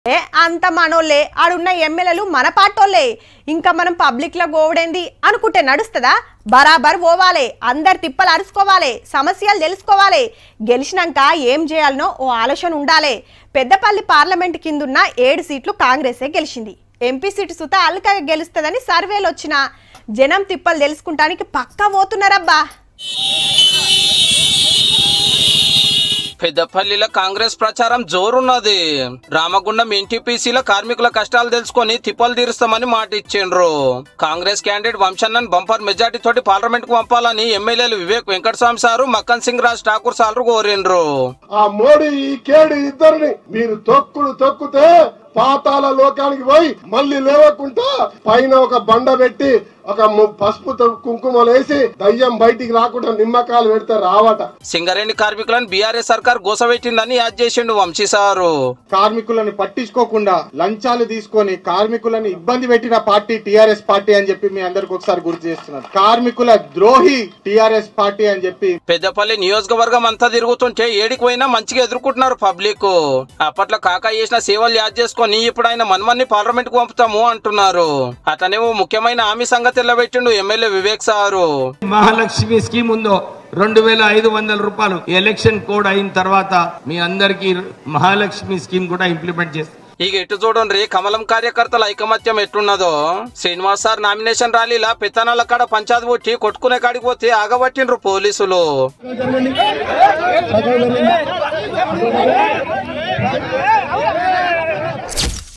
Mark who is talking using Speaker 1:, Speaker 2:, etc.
Speaker 1: ఏ అంత మనోళ్ళే ఆడున్న ఎమ్మెల్యేలు మన పాటోళ్ళే ఇంకా మనం పబ్లిక్ లో గోవడేంది అనుకుంటే నడుస్తుందా బరాబర్ పోవాలి అందరు తిప్పలు అరుచుకోవాలి సమస్యలు తెలుసుకోవాలి గెలిచినాక ఏం చేయాలనో ఓ ఆలోచన ఉండాలి పెద్దపల్లి పార్లమెంట్ కిందున్న ఏడు సీట్లు కాంగ్రెసే గెలిచింది ఎంపీ సీటు సుత అల్కగా గెలుస్తుందని సర్వేలు వచ్చిన జనం తిప్పలు తెలుసుకుంటానికి పక్కా పోతున్నారబ్బా
Speaker 2: పెద్దపల్లిలో కాంగ్రెస్ ప్రచారం జోరున్నది రామగుండం ఎన్టీపీసీలో కార్మికుల కష్టాలు తెలుసుకొని తిప్పలు తీరుస్తామని మాట ఇచ్చిండ్రు కాంగ్రెస్ క్యాండిడేట్ వంశన్నన్ బంపర్ మెజార్టీ తోటి పార్లమెంట్ కు పంపాలని ఎమ్మెల్యేలు వివేక్ వెంకటస్వామి సారు మక్కన్ సింగ్ రాజ్ ఠాకూర్ సార్లు కోరిండ్రు
Speaker 3: ఆ మోడీ ఈ కేడు ఇద్దరిని మీరు తొక్కుడు తొక్కితే పాతాల లోకానికి పోయి మళ్ళీ లేవకుండా పైన ఒక బండ పెట్టి ఒక ము- పసుపు తో- కుంకుమలు వేసి దయ్యం బయటికి రాకుండా నిమ్మకాయలు పెడితే రావట
Speaker 2: సింగరేణి కార్మికులను బీఆర్ఎస్ సర్కార్ గోసపెట్టిందని యాద్ చేసిండు వంశీ సారు
Speaker 4: కార్మికులను పట్టించుకోకుండా లంచాలు తీసుకొని కార్మికులను ఇబ్బంది పెట్టిన పార్టీ టిఆర్ఎస్ పార్టీ అని చెప్పి మీ అందరికి ఒకసారి గుర్తు చేస్తున్నారు కార్మికుల ద్రోహి టిఆర్ఎస్ పార్టీ అని చెప్పి
Speaker 2: పెద్దపల్లి నియోజకవర్గం అంతా తిరుగుతుంటే ఏడికి పోయినా మంచిగా ఎదుర్కొంటున్నారు పబ్లిక్ అప్పట్లో కాకా చేసిన సేవలు యాద్ చేసుకొని ఇప్పుడు ఆయన మన్మన్ని పార్లమెంట్ కు పంపుతాము అంటున్నారు అతనేమో ముఖ్యమైన హామీ సంగతి ఎల్లబెట్టిండు MLA Vivek sir
Speaker 5: Mahalakshmi scheme ఉందో రెండు వేల ఐదు వందల రూపాయలు ఎలక్షన్ కోడ్ అయిన తర్వాత మీ అందరికీ మహాలక్ష్మి స్కీమ్ కూడా ఇంప్లిమెంట్ చేస్తారు
Speaker 2: ఇక ఎటు చూడండి కమలం కార్యకర్తల ఐకమత్యం ఎట్టున్నదో శ్రీనివాస్ సార్ నామినేషన్ ర్యాలీలా పెత్తనాల కాడ పంచాయతీ కొట్టి కొట్టుకునే కాడికి పోతే ఆగబట్టిండ్రు పోలీసులు